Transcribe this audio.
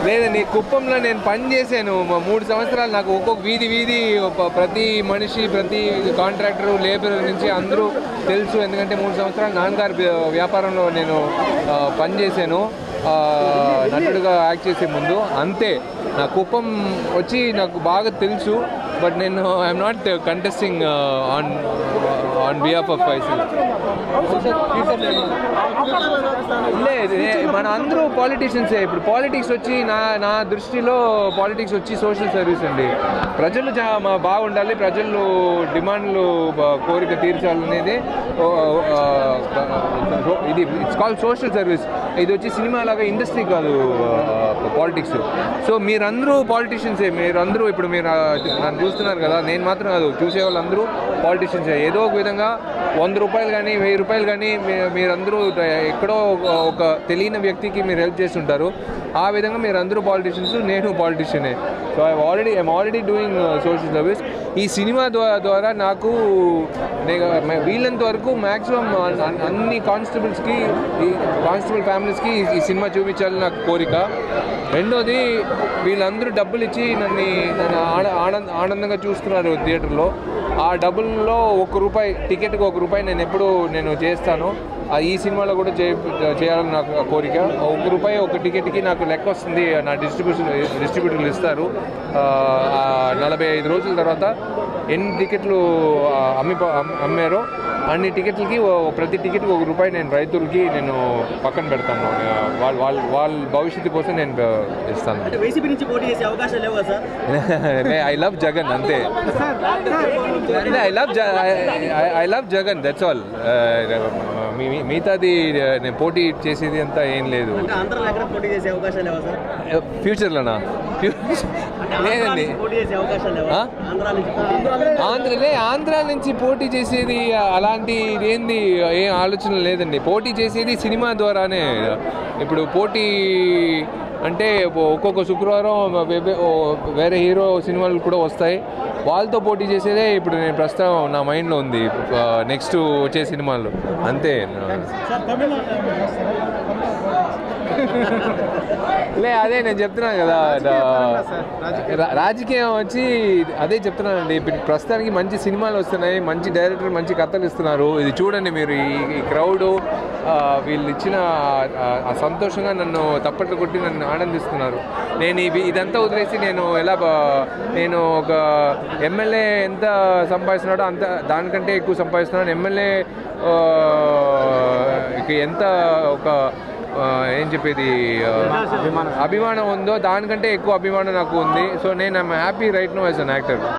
లేదండి కుప్పంలో నేను పని చేశాను మ- మూడు సంవత్సరాలు నాకు ఒక్కొక్క వీధి వీధి ఒక- ప్రతి మనిషి ప్రతి కాంట్రాక్టర్ లేబర్ నుంచి అందరూ తెలుసు ఎందుకంటే మూడు సంవత్సరాలు నాన్నగారి వ్య- వ్యాపారంలో నేను ఆ, పని చేశాను ఆ, నటుడుగా యాక్ట్ చేసే ముందు అంతే నా కుప్పం వచ్చి నాకు బాగా తెలుసు బట్ నేను I'm not contesting on on behalf of Faisal లేదు ఏ- మన అందరూ పాలిటీషియన్సే ఇప్పుడు పాలిటిక్స్ వచ్చి నా నా దృష్టిలో పాలిటిక్స్ వచ్చి సోషల్ సర్వీస్ అండి ప్రజలు చా మా- బాగుండాలి ప్రజలు డిమాండ్లు బ- కోరిక తీర్చాలనేది ఓ, ఆ, ఆ, ఇది ఇట్స్ కాల్ సోషల్ సర్వీస్ ఇది వచ్చి సినిమా లాగా ఇండస్ట్రీ కాదు పాలిటిక్స్ సో మీరందరూ పాలిటీషియన్సే మీరందరూ ఇప్పుడు మీరు ఆ, నన్ను చూస్తున్నారు కదా నేను మాత్రం కాదు చూసే వాళ్ళందరూ పాలిటీషియన్సే ఏదో ఒక విధంగా వంద రూపాయలు కానీ వెయ్యి రూపాయలు కానీ మీ- మీరందరూ ఎక్కడో ఒక- ఒక తెలియని వ్యక్తికి మీరు హెల్ప్ చేస్తుంటారు ఆ విధంగా మీరు అందరూ పాలిటీషియన్స్ నేను పాలిటీషియనే so I already I'm already doing social service ఈ సినిమా ద్వారా ద్వారా నాకు నేను వీళ్ళంత వరకు మ్యాక్సిమం అన్ని కానిస్టేబుల్స్కి ఈ కానిస్టేబుల్ ఫ్యామిలీస్కి ఈ- ఈ సినిమా చూపించాలని నాకు కోరిక రెండోది వీళ్ళందరూ డబ్బులు ఇచ్చి నన్ను నన్ను ఆన- ఆనంద ఆనందంగా చూస్తున్నారు థియేటర్లో ఆ డబ్బుల్లో ఒక రూపాయి టికెట్కి ఒక రూపాయి నేను ఎప్పుడు నేను చేస్తాను ఆ ఈ సినిమాలో కూడా చే చేయాలని నాకు కోరిక ఒక రూపాయి ఒక టికెట్కి నాకు లెక్క వస్తుంది నా డిస్ట్రిబ్యూషన్ డిస్ట్రిబ్యూటర్లు ఇస్తారు ఆ, ఆ నలభై ఐదు రోజుల తర్వాత ఎన్ని టికెట్లు ఆ, అమ్మి అమ్- అమ్మారో అన్ని టికెట్లకి ఓ- ప్రతి టికెట్కి ఒక రూపాయి నేను రైతులకి నేను పక్కన పెడతాను వాళ్ళ వాళ్ళ వాళ్ళ భవిష్యత్తు కోసం నేను ఇస్తాను అంటే వైసీపీ నుంచి పోటీ చేసే అవకాశాలు లేవు కదా సార్ ఐ లవ్ జగన్ అంతే I love I love Jagan that's all మిగతాది uh, నేను పోటీ చేసేది అంతా ఏం లేదు అంటే ఆంధ్రాలో ఎక్కడ పోటీ చేసే అవకాశాలు లేవా సార్ ఫ్యూచర్లోనా అంటే ఆంధ్రా లేదండి నుంచి పోటీ చేసే అవకాశాలు లేవా ఆ? ఆంధ్రా నుంచి పోటీ ఆంధ్రలే ఆంధ్ర నుంచి పోటీ చేసేది అలాంటి ఏంది ఏం ఆలోచన లేదండి పోటీ చేసేది సినిమా ద్వారానే ఇప్పుడు పోటీ అంటే ఒక్కొక్క శుక్రవారం వే- ఓ- వేరే హీరో సినిమాలు కూడా వస్తాయి వాళ్ళతో పోటీ చేసేదే ఇప్పుడు నేను ప్రస్తుతం నా మైండ్లో ఉంది నెక్స్ట్ వచ్చే సినిమాలు అంతే లే అదే నేను చెప్తున్నాను కదా రా- రాజకీయం వచ్చి అదే చెప్తున్నానండి ఇప్పుడు ప్రస్తుతానికి మంచి సినిమాలు వస్తున్నాయి మంచి డైరెక్టర్ మంచి కథలు ఇస్తున్నారు ఇది చూడండి మీరు ఈ ఈ క్రౌడ్ వీళ్ళు ఇచ్చిన ఆ- ఆ సంతోషంగా నన్ను తప్పట్లు కొట్టి నన్ను ఆనందిస్తున్నారు నేను ఇవి ఇదంతా వదిలేసి నేను ఎలా బ- నేను ఒక ఎమ్మెల్యే ఎంత సంపాదిస్తున్నాడో అంత దానికంటే ఎక్కువ సంపాదిస్తున్నాను ఎమ్మెల్యే ఎంత ఒక ఆ, ఏం చెప్పేది ఆ, అభిమానం ఉందో దానికంటే ఎక్కువ అభిమానం నాకు ఉంది సో నేను I'm happy right now as an actor